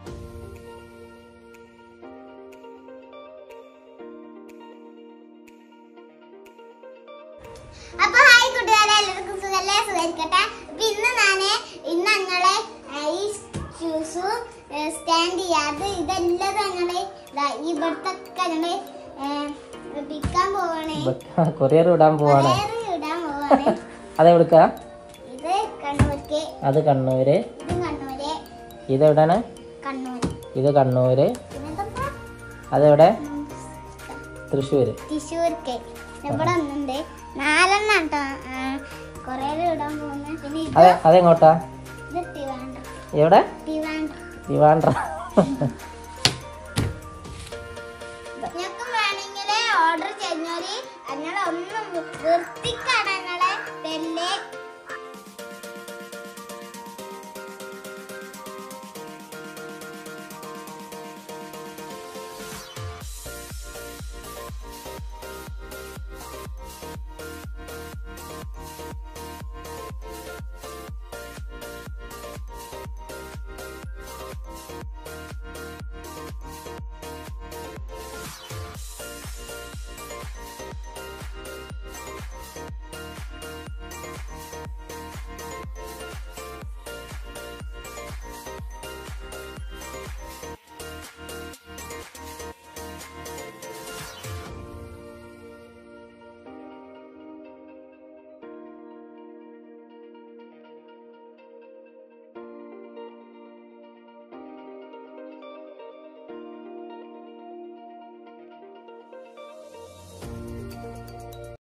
അപ്പൊ ഹായ് കൂട്ടുകാരെ എല്ലാവർക്കും സുഖല്ലേ സുഖായിരിക്കട്ടെ അപ്പൊ ഇന്ന് ഞാന് ഇന്ന് ഞങ്ങളെ ആ, ഈ ഷൂസ് സ്റ്റാൻഡ് ചെയ്യാതെ ഇതെല്ലാം ഞങ്ങള് ദാ ഇവിടത്തെ ഞങ്ങള് വിൽക്കാൻ പോവാണ് കൊറിയർ വിടാൻ പോവാണ് വേറെ ഇടാൻ പോവാണ് അതെവിടുക്ക ഇത് കണ്ണൂർക്ക് അത് കണ്ണൂര് ഇത് കണ്ണൂര് ഇതെവിടാണ് കണ്ണൂർ ഇത് കണ്ണൂര് പിന്നെന്താ അതെവിടെ തൃശ്ശൂര് തൃശ്ശൂർക്ക് ഇവിടെ ഒന്നുണ്ട് നാലെണ്ണം കേട്ടോ കൊറേ ഇടാൻ പോകുന്നത് പിന്നെ ഇത് അതെ അതെങ്ങോട്ടാ ഇത് തിവാണ്ട എവിടെ തിവാണ്ട ദിവാൻഡ്ര ഞങ്ങൾക്ക് വേണമെങ്കിൽ ഓർഡർ ചെയ്യുന്നവര് അങ്ങനെ ഒന്നും വൃത്തി